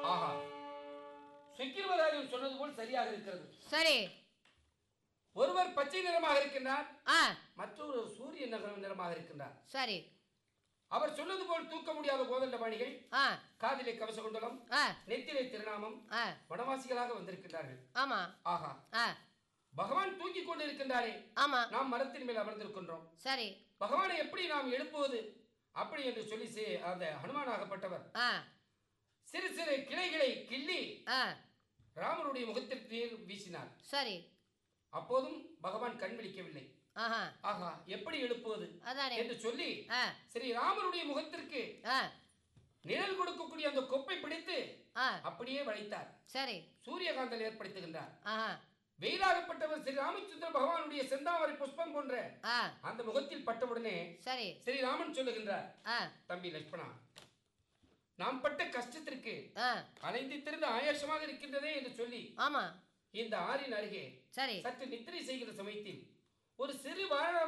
ஆஹா சுக்கிரவராஜன் சொன்னது போல் சரியாக இருக்கிறது சரி ஒருவர் பச்சை நிறமாக இருக்கின்றார் ஆ மற்றொரு சூரிய நகரம் நிறமாக இருக்கின்றார் சரி அவர் சொன்னது போல் தூக்க முடியாத கோதண்டபாணிகள் ஆ காதிலே கவசகுண்டலம் ஆ நெத்திலே திருநாமம் ஆ வனவாசிகளாக வந்திருக்கின்றார்கள் ஆமா ஆஹா ஆ பகவான் தூக்கி கொண்டு இருக்கின்றாரே ஆமா நாம் மரத்தின் மேல் அமர்ந்திருக்கின்றோம் சரி பகவானை எப்படி நாம் எழுப்புவது அப்படி என்று சொல்லி சே- அந்த ஹனுமானாகப்பட்டவர் ஆ சிறு சிறு கிளைகளை கிள்ளி ஆ ராமனுடைய முகத்திற்கு நீர் வீசினார் சரி அப்போதும் பகவான் கண் விழிக்கவில்லை ஆஹா ஆஹா எப்படி எழுப்புவது அதானே என்று சொல்லி ஆ ஸ்ரீ ராமனுடைய முகத்திற்கு ஆ நிழல் கொடுக்கக்கூடிய அந்த கொப்பை பிடித்து ஆ அப்படியே வளைத்தார் சரி சூரியகாந்தல் ஏற்படுத்துகின்றார் ஆஹா வெயிலாகப்பட்டவர் ஸ்ரீ ராமச்சந்திர பகவானுடைய செந்தாமரை புஷ்பம் போன்ற ஆ அந்த முகத்தில் பட்டவுடனே சரி ஸ்ரீ ராமன் சொல்லுகின்றார் ஆ தம்பி லட்சுமணா நாம் பட்ட கஷ்டத்திற்கு ஆ அலைந்து திறந்து ஆயாசமாக இருக்கின்றதே என்று சொல்லி ஆமா இந்த ஆறின் அருகே சரி சற்று நித்திரை செய்கிற சமயத்தில் ஒரு சிறு வாழ